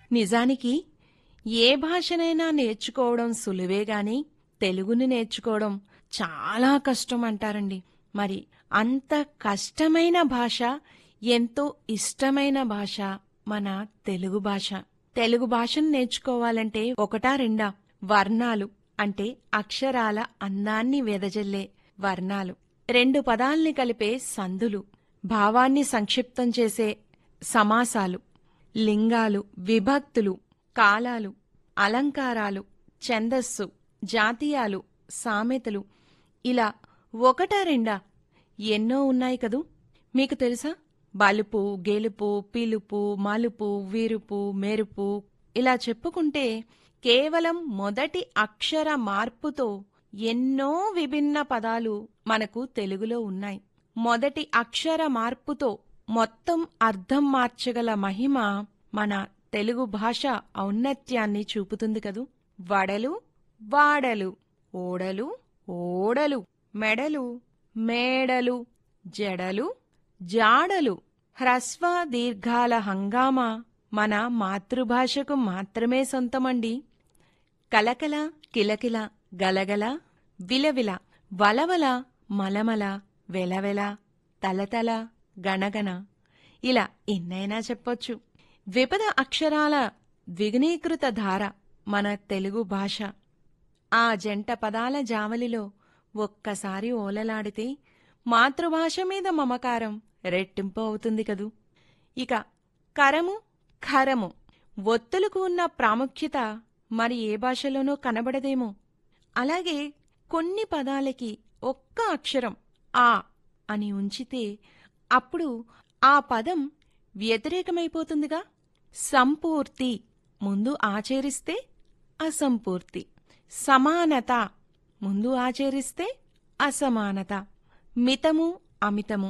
నిజానికి ఏ భాషనైనా నేర్చుకోవడం సులువే గాని తెలుగుని నేర్చుకోవడం చాలా కష్టం అంటారండి మరి అంత కష్టమైన భాష ఎంతో ఇష్టమైన భాష మన తెలుగు భాష తెలుగు భాషను నేర్చుకోవాలంటే ఒకటా రెండా వర్ణాలు అంటే అక్షరాల అందాన్ని వెదజల్లే వర్ణాలు రెండు పదాల్ని కలిపే సందులు భావాన్ని సంక్షిప్తం చేసే సమాసాలు లింగాలు విభక్తులు కాలాలు అలంకారాలు ఛందస్సు జాతీయాలు సామెతలు ఇలా ఒకటా రెండా ఎన్నో ఉన్నాయి కదూ మీకు తెలుసా బలుపు గెలుపు పిలుపు మలుపు విరుపు మెరుపు ఇలా చెప్పుకుంటే కేవలం మొదటి అక్షర మార్పుతో ఎన్నో విభిన్న పదాలు మనకు తెలుగులో ఉన్నాయి మొదటి అక్షర మార్పుతో మొత్తం అర్థం మార్చగల మహిమ మన తెలుగు భాష ఔన్నత్యాన్ని చూపుతుంది కదూ వడలు వాడలు ఓడలు ఓడలు మెడలు మేడలు జడలు జాడలు హ్రస్వ దీర్ఘాల హంగామా మన మాతృభాషకు మాత్రమే సొంతమండి కలకల కిలకిల గలగల విలవిల వలవల మలమల వెలవెల తలతల గణగణ ఇలా ఎన్నైనా చెప్పొచ్చు ద్విపద అక్షరాల ద్విగుణీకృత ధార మన తెలుగు భాష ఆ జంట పదాల జావలిలో ఒక్కసారి ఓలలాడితే మాతృభాష మీద మమకారం రెట్టింపు అవుతుంది కదూ ఇక కరము ఖరము ఒత్తులకు ఉన్న ప్రాముఖ్యత మరి ఏ భాషలోనూ కనబడదేమో అలాగే కొన్ని పదాలకి ఒక్క అక్షరం ఆ అని ఉంచితే అప్పుడు ఆ పదం వ్యతిరేకమైపోతుందిగా సంపూర్తి ముందు ఆచరిస్తే అసంపూర్తి సమానత ముందు ఆచరిస్తే అసమానత మితము అమితము